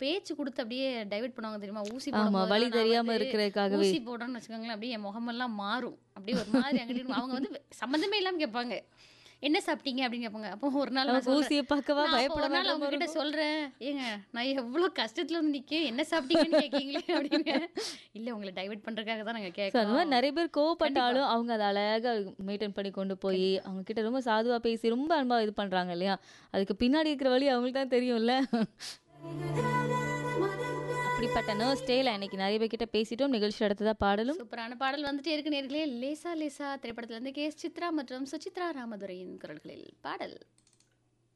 பேச்சு குடுத்து அப்படியே டைவர்ட் பண்ணுவாங்க தெரியுமா? ஊசி ஆமா. போடும்போதெல்லாம் வலி நான் தெரியாம வந்து இருக்கிறதுக்காகவே. ஊசி போடுறேன்னு வச்சுக்கோங்களேன், அப்படியே என் முகமெல்லாம் மாறும். அப்படியே ஒரு மாதிரி அங்கிட்டு அவங்க வந்து சம்மந்தமே இல்லாம கேட்பாங்க. "என்ன சாப்பிட்டீங்க?" அப்படின்னு கேட்பாங்க. அப்போ ஒரு நாள் நான் நமக்கு சொல்றேன். ஊசிய பார்க்கவா நான் அப்போ பயப்பட ஒரு நாள் வேண்டாமா அவங்க கிட்ட இருக்கும்? சொல்றேன். "ஏங்க நான் எவ்வளோ கஷ்டத்துல வந்து நிக்கேன். என்ன சாப்பிட்டீங்கன்னு கேட்கீங்களே?" அப்படின்னு. "இல்ல உங்கள டைவர்ட் பண்றதுக்காக தான் நாங்க ஸோ அந்த மாதிரி கேட்கிறோம்." நெறைய பேர் கண்டிப்பா. கோவப்பட்டாலும், அவங்க அத அழகா மெயின்டெயின் பண்ணி கொண்டு போய், கண்டிப்பா. அவங்க கிட்ட ரொம்ப சாதுவா பேசி, ரொம்ப அன்பா இது பண்றாங்க இல்லையா? அதுக்கு பின்னாடி இருக்கிற வலி அவங்களுக்கு தான் தெரியும்ல. அப்படிப்பட்ட நர்ஸ் டேல இன்னைக்கு நெறைய பேர்கிட்ட பேசிட்டோம். நிகழ்ச்சியில அடுத்ததா பாடலும் சூப்பரான பாடல் வந்துட்டே இருக்கு நேர்களே. லேசா லேசா திரைப்படத்துல இருந்து கே. எஸ். சித்ரா மற்றும் சுசித்ரா ராமதுரையின் குரல்களில் பாடல்.